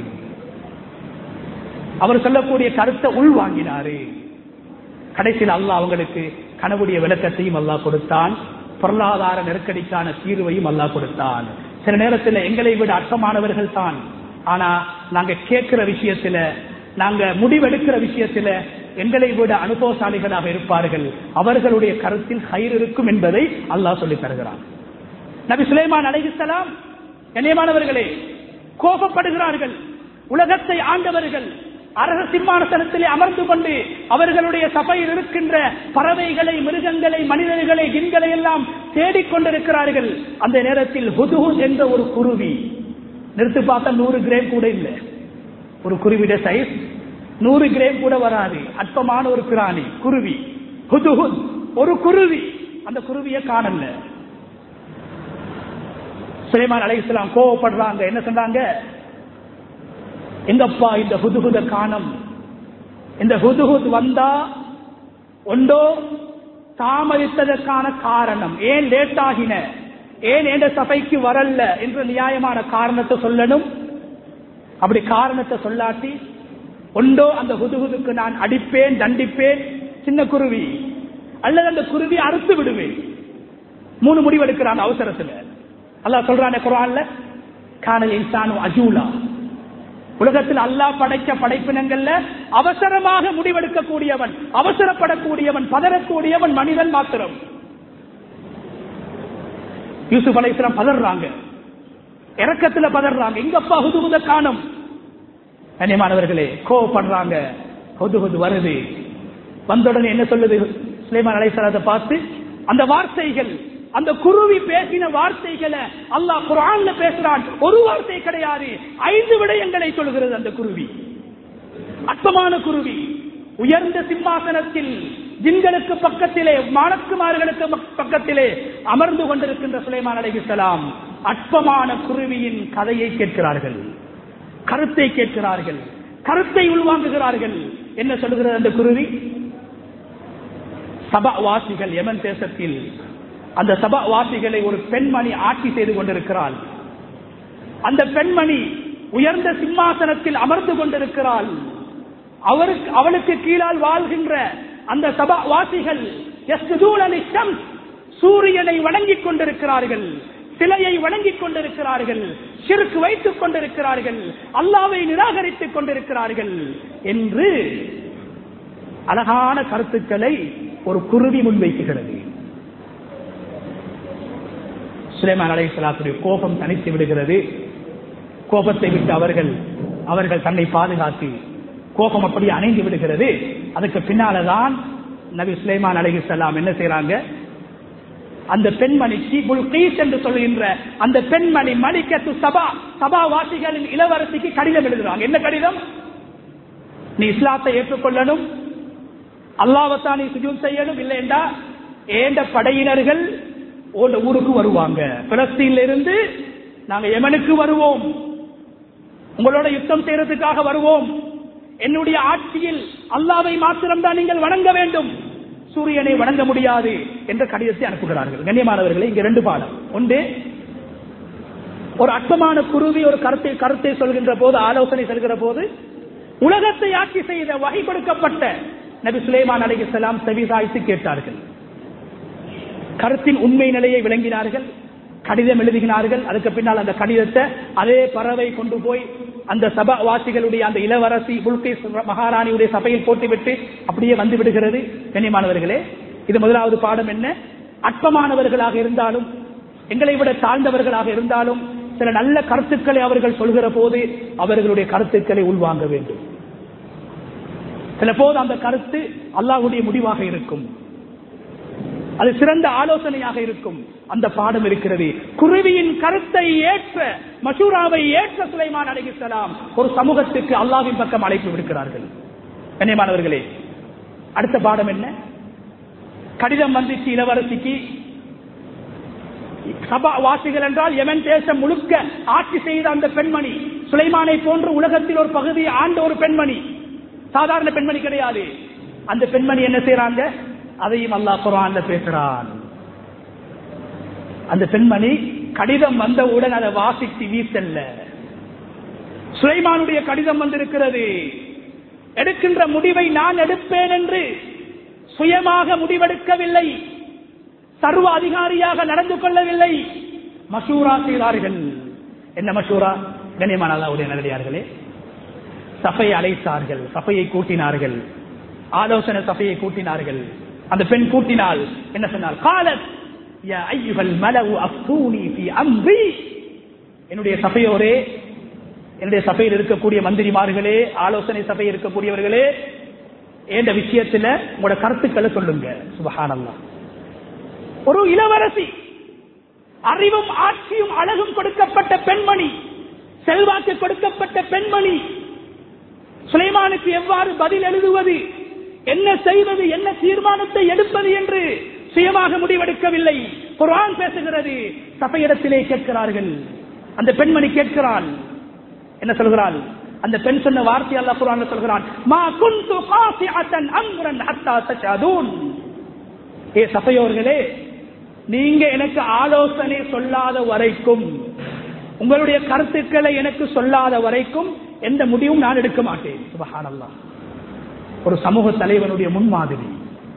அவர் சொல்லக்கூடிய கருத்தை உள்வாங்கினாரு கடைசியில் அல்லாஹ் அவங்களுக்கு கனவுடைய விளக்கத்தையும் அல்லாஹ் கொடுத்தான் பொருளாதார நெருக்கடிக்கான தீர்வையும் அல்லாஹ் கொடுத்தான் சில நேரத்தில் எங்களை விட அர்த்தமானவர்கள் தான் ஆனா நாங்க கேட்கிற விஷயத்துல நாங்க முடிவெடுக்கிற விஷயத்துல எங்களை விட அனுபவசாலிகளாக இருப்பார்கள் அவர்களுடைய கருத்தில் கயிறு இருக்கும் என்பதை அல்லாஹ் சொல்லி தருகிறான் நபி சுலைமான் அலைஹிஸ்ஸலாம் கண்ணியமானவர்களே கோபப்படுகிறார்கள் உலகத்தை ஆண்டவர்கள் அரச சிம்மாசனத்திலே அமர்ந்து கொண்டு அவர்களுடைய சபையில் இருக்கின்ற பறவைகளை மிருகங்களை மனிதர்களை கிண்களை எல்லாம் தேடிக்கொண்டிருக்கிறார்கள் அந்த நேரத்தில் ஹுதுஹுத் என்ற ஒரு குருவி நிறுத்து பார்த்தா நூறு கிரேம் கூட இல்லை ஒரு குருவிட சைஸ் நூறு கிரேம் கூட வராது அற்பமான ஒரு பிராணி குருவி ஹுதுஹுத் ஒரு குருவி அந்த குருவியை காணல சுலைமான் அலை இஸ்லாம் கோவப்படுறாங்க என்ன சொன்னாங்க எங்கப்பா இந்த ஹுதுகுத காணம் இந்த ஹுதுகுத் வந்தா ஒன்றோ தாமதித்ததற்கான காரணம் ஏன் லேட் ஆகின ஏன் எந்த சபைக்கு வரல என்ற நியாயமான காரணத்தை சொல்லணும் அப்படி காரணத்தை சொல்லாட்டி ஒன்றோ அந்த ஹுதுகுதுக்கு நான் அடிப்பேன் தண்டிப்பேன் சின்ன குருவி அல்லது அந்த குருவி அறுத்து விடுவேன் மூணு முடிவெடுக்கிறான் அவசரத்துல அல்லாஹ் சொல்றானே குரான்ல காணல் இன்சானு அஜூலா உலகத்தில் அல்லாஹ் படைக்க படைப்பினங்கள்ல அவசரமாக முடிவெடுக்கக்கூடியவன் அவசரப்படக்கூடியவன் பதறக்கூடியவன் மனிதன் மாத்திரம் யூசுப் அலைஸ்லாம் பதறாங்க இறக்கத்துல பதறாங்க எங்கப்பா ஹுதுகுத காணும் கண்ணியமானவர்களே கோவப்படுறாங்க ஹுதுகுது வருது வந்தவுடனே என்ன சொல்லுது சுலைமான் அலைசலாத்தை பார்த்து அந்த வார்த்தைகள் அந்த குருவி பேசின வார்த்தைகளை அல்லாஹ் குரான்ல பேசுறான் ஒரு வார்த்தை கிடையாது ஐந்து விடயங்களை சொல்கிறது அந்த குருவி அற்பமான குருவி உயர்ந்த சிம்மாசனத்தில் ஜின்களுக்கு பக்கத்திலே மாணக்குமார்களுக்கு பக்கத்திலே அமர்ந்து கொண்டிருக்கின்ற சுலைமான் அலைஹிஸ்ஸலாம் அற்பமான குருவியின் கதையை கேட்கிறார்கள் கருத்தை கேட்கிறார்கள் கருத்தை உள்வாங்குகிறார்கள் என்ன சொல்லுகிறது அந்த குருவி சபாவாசிகள் யமன் தேசத்தில் அந்த சபாவாசிகளை ஒரு பெண்மணி ஆட்சி செய்து கொண்டிருக்கிறாள் அந்த பெண்மணி உயர்ந்த சிம்மாசனத்தில் அமர்ந்து கொண்டிருக்கிறாள் அவருக்கு அவளுக்கு கீழால் வாழ்கின்ற அந்த சபாவாசிகள் சூரியனை வணங்கிக் கொண்டிருக்கிறார்கள் சிலையை வணங்கிக் கொண்டிருக்கிறார்கள் சிறுக்கு வைத்துக் கொண்டிருக்கிறார்கள் அல்லாவை நிராகரித்துக் கொண்டிருக்கிறார்கள் என்று அழகான கருத்துக்களை ஒரு குருவி முன்வைக்குகிறது சுலைமான் அலை சலாத்துடைய கோபம் தனித்து விடுகிறது கோபத்தை விட்டு அவர்கள் அவர்கள் தன்னை பாதுகாத்து கோபம் அப்படி அணைந்து விடுகிறது அதுக்கு பின்னால்தான் நபி சுலைமான் அலஹி சலாம் என்ன செய்யறாங்க அந்த பெண்மணிக்கு புல்கீஸ் என்று சொல்கின்ற அந்த பெண்மணி மணிக்கத்து சபா சபாவாசிகளின் இளவரசிக்கு கடிதம் எழுதுறாங்க என்ன கடிதம் நீ இஸ்லாத்தை ஏற்றுக்கொள்ளணும் அல்லாவத்தான் நீ சுஜூன் செய்யணும் இல்லைண்டா ஏண்ட படையினர்கள் உங்க ஊருக்கு வருவாங்க பிலஸ்தீன்ல இருந்து நாங்க எமனுக்கு வருவோம் உங்களோட யுத்தம் செய்யறதுக்காக வருவோம் என்னுடைய ஆட்சியில் அல்லாவை மாத்திரம்தான் நீங்கள் வணங்க வேண்டும் சூரியனை வணங்க முடியாது என்ற கடிதத்தை அனுப்புகிறார்கள் கண்ணியமானவர்களே இங்க ரெண்டு பாடம் ஒன்று ஒரு அற்பமான குருவி ஒரு கருத்தை கருத்தை சொல்கின்ற போது ஆலோசனை சொல்கிற போது உலகத்தை ஆட்சி செய்த வகை கொடுக்கப்பட்ட நபி சுலைமான் அலைஹிஸ்ஸலாம் செவிசாய்த்து கேட்டார்கள் கருத்தின் உண்மை நிலையை விளங்கினார்கள் கடிதம் எழுதுகிறார்கள் அதுக்கு பின்னால் அந்த கடிதத்தை அதே பறவை கொண்டு போய் அந்த சபவாசிகளுடைய அந்த இளவரசி புல்கேஸ் மகாராணியுடைய சபையில் போட்டுவிட்டு அப்படியே வந்து விடுகிறது கண்ணியமானவர்களே இது முதலாவது பாடம் என்ன அற்பமானவர்களாக இருந்தாலும் எங்களை விட தாழ்ந்தவர்களாக இருந்தாலும் சில நல்ல கருத்துக்களை அவர்கள் சொல்கிற போது அவர்களுடைய கருத்துக்களை உள்வாங்க வேண்டும் சில போது அந்த கருத்து அல்லாஹ்வுடைய முடிவாக இருக்கும் அது சிறந்த ஆலோசனையாக இருக்கும் அந்த பாடம் இருக்கிறது குருவியின் கருத்தை ஏற்ற மசூராவை ஏற்ற சுலைமான் அலைஹிஸ்ஸலாம் ஒரு சமூகத்துக்கு அல்லாவின் பக்கம் அழைப்பு விடுக்கிறார்கள் கண்ணியமானவர்களே அடுத்த பாடம் என்ன கடிதம் வந்துச்சு இளவரசிக்கு சபா வாசிகள் என்றால் எவன் தேசம் முழுக்க ஆட்சி செய்த அந்த பெண்மணி சுலைமானை போன்று உலகத்தில் ஒரு பகுதியை ஆண்ட ஒரு பெண்மணி சாதாரண பெண்மணி கிடையாது அந்த பெண்மணி என்ன செய்யறாங்க அதையும் அல்லாஹ் குரான்ல பேசுறான் அந்த பெண்மணி கடிதம் வந்தவுடன் அதை வாசித்து வீசல்ல சுலைமானுடைய கடிதம் வந்திருக்கிறது எடுக்கின்ற முடிவை நான் எடுப்பேன் என்று சுயமாக முடிவெடுக்கவில்லை சர்வ அதிகாரியாக நடந்து கொள்ளவில்லை மசூரா செய்தார்கள் என்ன மசூரா கண்ணியமான அல்லாவுடைய நல்லடியார்களே சபையை அழைத்தார்கள் சபையை கூட்டினார்கள் ஆலோசனை சபையை கூட்டினார்கள் அந்த பெண் கூட்டினால் என்ன சொன்னால் காலத் யா ஐயுகள் மலவு அஃப்தூனி ஃபி அம்ரி என்னுடைய சபையோரே என்னுடைய சபையில் இருக்கக்கூடிய மந்திரிமார்களே ஆலோசனை சபையில் இருக்கக்கூடியவர்களே என்ற விஷயத்துல உங்களோட கருத்துக்களை சொல்லுங்க சுபஹானல்லாஹ் ஒரு இளவரசி அறிவும் ஆட்சியும் அழகும் கொடுக்கப்பட்ட பெண்மணி செல்வாக்கு கொடுக்கப்பட்ட பெண்மணி சுலைமானுக்கு எவ்வாறு பதில் எழுதுவது என்ன செய்வது என்ன தீர்மானத்தை எடுப்பது என்று சுயமாக முடிவெடுக்கவில்லை குர்ஆன் பேசுகிறது சபையிடத்திலே கேட்கிறார்கள் அந்த பெண்மணி கேட்கிறாள் என்ன சொல்கிறாள் அந்த பெண் சொன்ன வார்த்தை அல்லாஹ் குர்ஆன்ல சொல்கிறான் மா குன்து காசிஅத்தன் அம்ரன் ஹத்தா தஷஹதூன் ஏ சபையோர்களே நீங்க எனக்கு ஆலோசனை சொல்லாத வரைக்கும் உங்களுடைய கருத்துக்களை எனக்கு சொல்லாத வரைக்கும் எந்த முடிவும் நான் எடுக்க மாட்டேன் சுபஹானல்லா ஒரு சமூக தலைவனுடைய முன்மாதிரி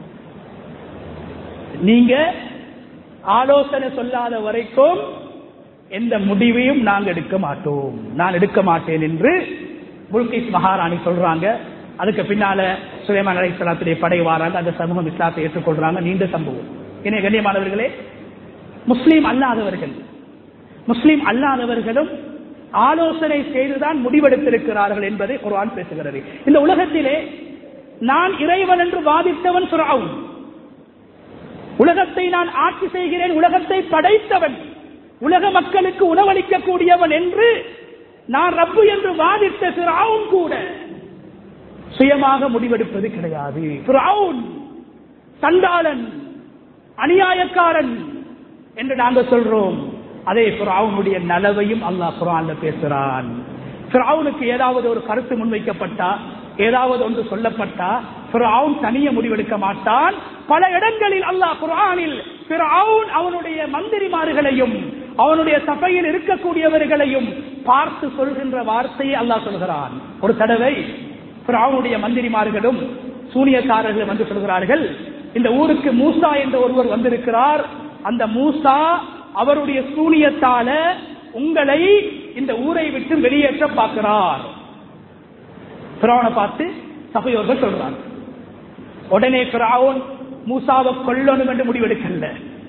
நீங்க ஆலோசனை சொல்லாத வரைக்கும் எந்த முடிவையும் நாங்கள் எடுக்க மாட்டோம் நான் எடுக்க மாட்டேன் என்று புல்கிஸ் மகாராணி சொல்றாங்க அதுக்கு பின்னால சுலைமான் அலைசலாத்துடைய படை வாராங்க அந்த சமூகம் இஸ்லாத்தை ஏற்றுக்கொள்றாங்க நீண்ட சம்பவம் இணைய கண்ணியமானவர்களே முஸ்லீம் அல்லாதவர்கள் முஸ்லீம் அல்லாதவர்களும் ஆலோசனை செய்துதான் முடிவெடுத்திருக்கிறார்கள் என்பதை குர்ஆன் பேசுகிறது இந்த உலகத்திலே நான் இறைவன் என்று வாதித்தவன் சுராவும் உலகத்தை நான் ஆட்சி செய்கிறேன் உலகத்தை படைத்தவன் உலக மக்களுக்கு உணவளிக்கக்கூடியவன் என்று நான் ரப்பு என்று வாதித்த சிறாவும் கூட சுயமாக முடிவெடுப்பது கிடையாது ஃபிரௌன், சண்டாளன் அநியாயக்காரன் என்று நாங்கள் சொல்றோம் அதே ஃபிரௌனுடைய நலவையும் அல்லாஹ் குர்ஆன்ல பேசுறான் ஃபிரௌனுக்கு ஏதாவது ஒரு கருத்து முன்வைக்கப்பட்டா ஏதாவது ஒன்று சொல்லப்பட்டா ஃபிரௌன் தனிய முடிவெடுக்க மாட்டான் பல இடங்களில் அல்லாஹ் குர்ஆனில் ஃபிரௌன் அவனுடைய மந்திரிமார்களையும் அவனுடைய சபையில் இருக்கக்கூடியவர்களையும் பார்த்து சொல்கின்ற வார்த்தையை அல்லாஹ் சொல்கிறான் ஒரு தடவை அவனுடைய மந்திரிமார்களும் சூனியக்காரர்களும் வந்து சொல்கிறார்கள் இந்த ஊருக்கு மூசா என்ற ஒருவர் வந்திருக்கிறார் அந்த மூசா அவருடைய சூனியத்தால உங்களை இந்த ஊரை விட்டு வெளியேற்ற பார்க்கிறார் பிராவனை பார்த்து சபையோர்கள் சொல்றாங்க உடனே பிராவன் மூசாவை கொல்லணும் என்று முடிவெடுக்கல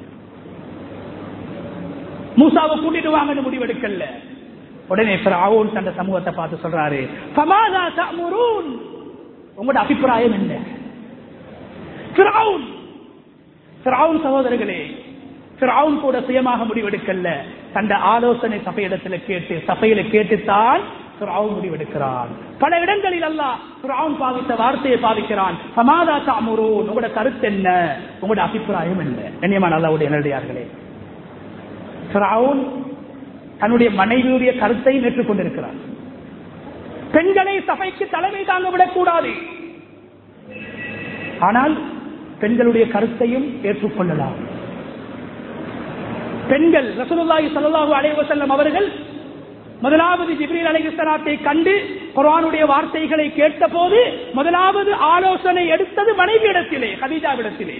மூசாவை கூட்டிட்டு வாங்கன்னு முடிவெடுக்கல உடனே பிராவன் தந்த சமூகத்தை பார்த்து சொல்றாரு "ஃபமாதா தஅமுரூன்?" உங்களோட அபிப்பிராயம் என்ன பிராவுன் பிராவுன் சகோதரர்களே பிராவுன் கூட சுயமாக முடிவெடுக்கல தந்த ஆலோசனை சபையிடத்துல கேட்டு சபையில கேட்டுத்தான் பிராவுன் முடிவெடுக்கிறான் பல இடங்களில் அல்ல பிராவுன் பாவித்த வார்த்தையை பாவிக்கிறான் சமாதா தாமுரூன் உங்களோட கருத்து என்ன உங்களோட அபிப்பிராயம் என்ன கண்ணியமான அல்லாவுடைய நேரடியார்களே பிராவுன் தன்னுடைய மனைவியுடைய கருத்தை ஏற்றுக்கொண்டிருக்கிறார் பெண்களை சபைக்கு தலைமை தாங்க விடக்கூடாது ஆனால் பெண்களுடைய கருத்தையும் ஏற்றுக்கொள்ளலாம் பெண்கள் ரசூலுல்லாஹி ஸல்லல்லாஹு அலைஹி வஸல்லம் அவர்கள் முதலாவது ஜிப்ரீல் அலைஹிஸ்ஸலாத்தை கண்டு குர்ஆனுடைய வார்த்தைகளை கேட்டபோது முதலாவது ஆலோசனை எடுத்தது மனைவியிடத்திலே ஹதீஜாவிடத்திலே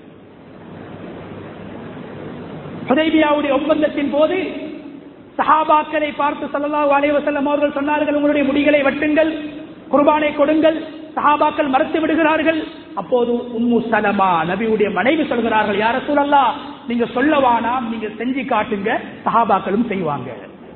ஹுதைபியாவுடைய ஒப்பந்தத்தின் போது சஹாபாக்களை பார்த்து ஸல்லல்லாஹு அலைஹி வஸல்லம் அவர்கள் சொன்னார்கள் உங்களுடைய முடிகளை வெட்டுங்கள் குர்பானை கொடுங்கள் சஹாபாக்கள் மறுத்து விடுகிறார்கள் அப்போது உம்மு சலமா நபியுடைய மனைவி சொல்கிறார்கள் யார சூழல்லா நீங்க சொல்லவானாம் நீங்க செஞ்சு காட்டுங்க சஹாபாக்களும் செய்வாங்க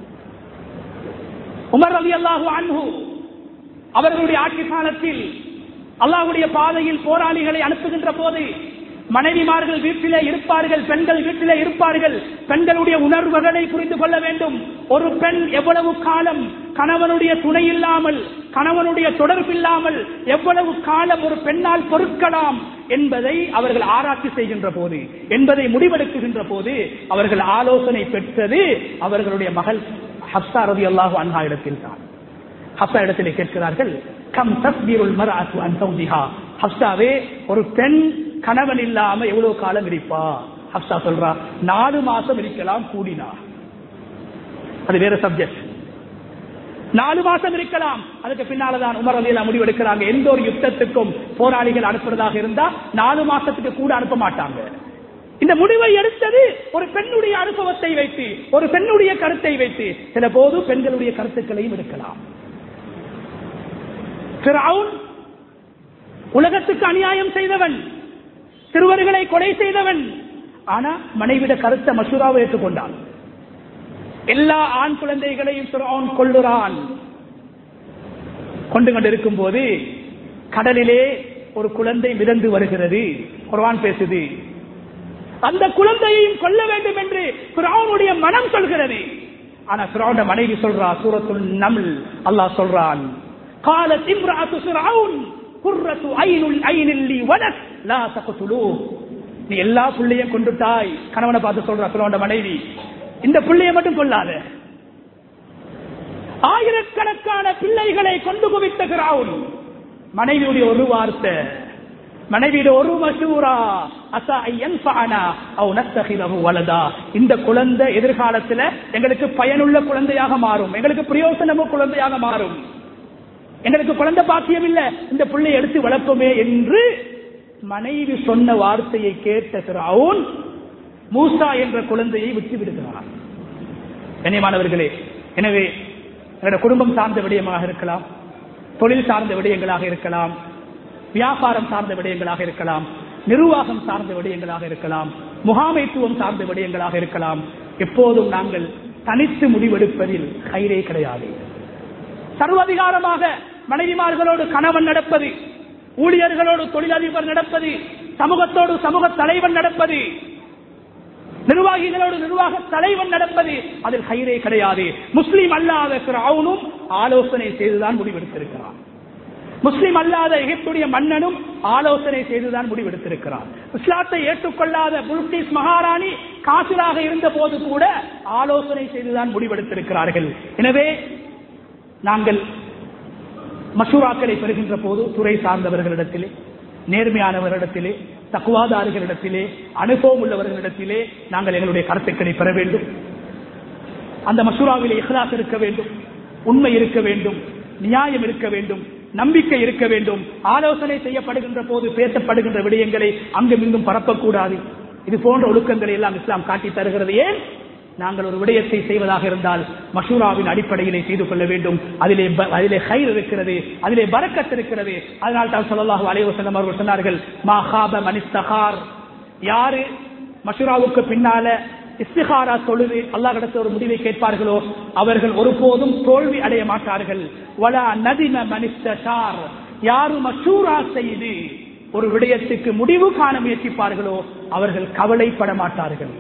உமர் ரவி அல்லாஹு அன்ஹு அவர்களுடைய ஆட்சி காலத்தில் அல்லாஹ்வுடைய பாதையில் போராளிகளை அனுப்புகின்ற போது மனைவிமார்கள் வீட்டிலே இருப்பார்கள் பெண்கள் வீட்டிலே இருப்பார்கள் பெண்களுடைய உணர்வுகளை புரிந்து கொள்ள வேண்டும் ஒரு பெண் எவ்வளவு காலம் கணவனுடைய துணை இல்லாமல் கணவனுடைய தொடர்பு இல்லாமல் எவ்வளவு காலம் ஒரு பெண்ணால் பொறுக்கலாம் என்பதை அவர்கள் ஆராய்ச்சி செய்கின்ற போது என்பதை முடிவெடுக்குகின்ற போது அவர்கள் ஆலோசனை பெற்றது அவர்களுடைய மகள் ஹப்சா ரவி அல்லாஹு அன்ஹா இடத்தில் தான் ஹப்சா இடத்திலே கேட்கிறார்கள் கம் தஸ்பீருல் மர்அத்து அன் தௌஜிஹா ஹப்சாவே ஒரு பெண் கணவன் இல்லாம எவ்வளவு காலம் இருப்பா ஹப்சா சொல்றா நாலு மாசம் இருக்கலாம் கூடினா அது வேற சப்ஜெக்ட் நாலு மாசம் இருக்கலாம் அதுக்கு பின்னாலதான் உமர் அலியலா முடிவெடுக்கிறாங்க எந்த ஒரு யுத்தத்துக்கும் போராளிகள் அனுப்புறதாக இருந்தா நாலு மாசத்துக்கு கூட அனுப்ப மாட்டாங்க இந்த முடிவை எடுத்தது ஒரு பெண்ணுடைய அனுபவத்தை வைத்து ஒரு பெண்ணுடைய கருத்தை வைத்து சில போது பெண்களுடைய கருத்துக்களையும் எடுக்கலாம் ஃபிரௌன் உலகத்துக்கு அநியாயம் செய்தவன் சிறுவர்களை கொலை செய்தவன் ஆனா மனைவிட கருத்தை மசூராவை ஏற்றுக்கொண்டான் எல்லா ஆண் குழந்தைகளையும் ஃபிரௌன் கொள்ளுறான் கொண்டு கொண்டிருக்கும் போது கடலிலே ஒரு குழந்தை மிதந்து வருகிறது குர்ஆன் பேசுது அந்த குழந்தையையும் கொல்ல வேண்டும் என்று ஃபிரௌனுடைய மனம் சொல்கிறது ஆனா ஃபிரௌன மனைவி சொல்றா சூரத்துல் நம்ல் அல்லாஹ் சொல்றான் قالت امرأة فرعون قرة عين العين لي ولك لا تقتلوه நீ எல்லா புள்ளையும் கொண்டுட்டாய் கணவனை பார்த்து சொல்றா ஃபிரௌன மனைவி இந்த புள்ளைய மட்டும் கொள்ளாத ஆயிரக்கணக்கான பிள்ளைகளை கொண்டு குவித்த ஃபிரௌன் மனைவியுடைய ஒரு வார்த்தை மனைவியோட ஒரு மசூரா அசா ஐயன்ஃபானா அவ் நஸ்தகிதஹு வலதா இந்த குழந்தை எதிர்காலத்துல எங்களுக்கு பயனுள்ள குழந்தையாக மாறும் எங்களுக்கு பிரயோசனமும் குழந்தையாக மாறும் எங்களுக்கு குழந்தை பாக்கியம் இல்ல இந்த பிள்ளை எடுத்து வளர்ப்போமே என்று மனைவி சொன்ன வார்த்தையை கேட்ட பிறவுன் மூசா என்ற குழந்தையை விட்டு விடுகிறார் கண்ணியமானவர்களே எனவே எங்களுடைய குடும்பம் சார்ந்த விடயமாக இருக்கலாம் தொழில் சார்ந்த விடயங்களாக இருக்கலாம் வியாபாரம் சார்ந்த விடயங்களாக இருக்கலாம் நிர்வாகம் சார்ந்த விடயங்களாக இருக்கலாம் முகாமைத்துவம் சார்ந்த விடயங்களாக இருக்கலாம் எப்போதும் நாங்கள் தனித்து முடிவெடுப்பதில் கயிறே கிடையாது சர்வதிகாரமாக மனைவிமார்களோடு கணவன் நடப்பது ஊழியர்களோடு தொழிலதிபர் நடப்பது சமூகத்தோடு சமூக தலைவன் நடப்பது நிர்வாகிகளோடு நிர்வாக தலைவன் நடப்பது அதில் கயிறே கிடையாது முஸ்லீம் அல்லாத அவனும் ஆலோசனை செய்துதான் முடிவெடுத்திருக்கிறான் முஸ்லிம் அல்லாத எகிப்துடைய மன்னனும் ஆலோசனை செய்துதான் முடிவெடுத்திருக்கிறார் இஸ்லாத்தை ஏற்றுக்கொள்ளாத புல்கிஸ் மகாராணி காசிலாக இருந்த போது கூட ஆலோசனை செய்துதான் முடிவெடுத்திருக்கிறார்கள் எனவே நாங்கள் மசூராக்களை பெறுகின்ற போது துறை சார்ந்தவர்களிடத்திலே நேர்மையானவர்களிடத்திலே தக்குவாதாரிகளிடத்திலே அனுபவம் உள்ளவர்களிடத்திலே நாங்கள் எங்களுடைய கருத்துக்களை பெற வேண்டும் அந்த மசூராவிலே இஹ்லாஸ் இருக்க வேண்டும் உண்மை இருக்க வேண்டும் நியாயம் இருக்க வேண்டும் நம்பிக்கை இருக்க வேண்டும் ஆலோசனை செய்யப்படுகின்ற போது பேசப்படுகின்ற விடயங்களை அங்கும் இங்கும் பரப்பக்கூடாது இது போன்ற ஒழுக்கங்களை எல்லாம் இஸ்லாம் காட்டி தருகிறது ஏன் நாங்கள் ஒரு விடயத்தை செய்வதாக இருந்தால் மஷூராவின் அடிப்படையிலே செய்து கொள்ள வேண்டும் அதிலே அதிலே ஹைர் இருக்கிறது அதிலே பரக்கத் இருக்கிறது அதனால் தான் சொல்லலாக அலைவசல்லம் அவர்கள் சொன்னார்கள் மா ஹாப மனிஸ்தகார் யாரு மஷூராவுக்கு பின்னால இஸ்திகாரா தொழுது அல்லாஹ் கிடத்த ஒரு முடிவை கேட்பார்களோ அவர்கள் ஒருபோதும் தோல்வி அடைய மாட்டார்கள் வலா நதிம மனிஸ்தார் யாரு மஷூரா செய்து ஒரு விடயத்துக்கு முடிவு காண முயற்சிப்பார்களோ அவர்கள் கவலைப்பட மாட்டார்கள்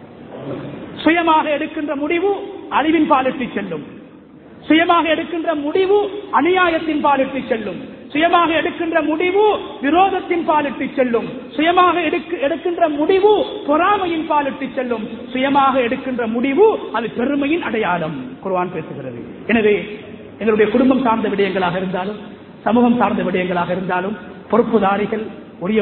சுயமாக எடுக்கின்ற முடிவு அழிவின் பாலிட்டு செல்லும் சுயமாக எடுக்கின்ற முடிவு அநியாயத்தின் பாலிட்டு செல்லும் சுயமாக எடுக்கின்ற முடிவு விரோதத்தின் பாலிட்டு செல்லும் சுயமாக எடுக்கின்ற முடிவு பொறாமையின் பாலிட்டு செல்லும் சுயமாக எடுக்கின்ற முடிவு அது பெருமையின் அடையாளம் குர்வான் பேசுகிறது எனவே எங்களுடைய குடும்பம் சார்ந்த விடயங்களாக இருந்தாலும் சமூகம் சார்ந்த விடயங்களாக இருந்தாலும் பொறுப்புதாரிகள்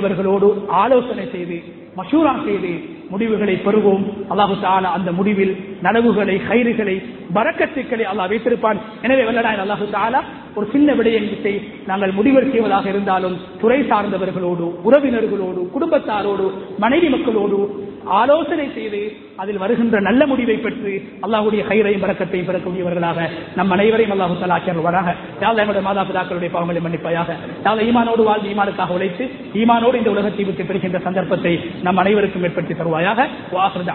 உரியவர்களோடு ஆலோசனை செய்து மஷூரா செய்து முடிவுகளை பெறுவோம் அல்லாஹு தாலா அந்த முடிவில் நனவுகளை கயிறுகளை பறக்கத்துக்களை அல்லாஹ் வைத்திருப்பான் எனவே வல்லடாய் அல்லாஹு தாலா ஒரு சின்ன விடயத்தை நாங்கள் முடிவு செய்வதாக இருந்தாலும் துறை சார்ந்தவர்களோடு உறவினர்களோடு குடும்பத்தாரோடு மனைவி மக்களோடு ஆலோசனை செய்து அதில் வருகின்ற நல்ல முடிவை பெற்று அல்லாஹுடைய கயிறையும் பறக்கத்தையும் பெறக்கூடியவர்களாக நம் அனைவரையும் அல்லாஹு தலாக்கியவராக யாழ் எங்களுடைய மாதா பிதாக்களுடைய பாவங்களை மன்னிப்பாயாக யாழ் ஈமானோடு வாழ்ந்து ஈமானுக்காக உழைத்து ஈமானோடு இந்த உலகத்தை விட்டு பெறுகின்ற சந்தர்ப்பத்தை நம் அனைவருக்கும் ஏற்படுத்தி தருவாயாக வாசல்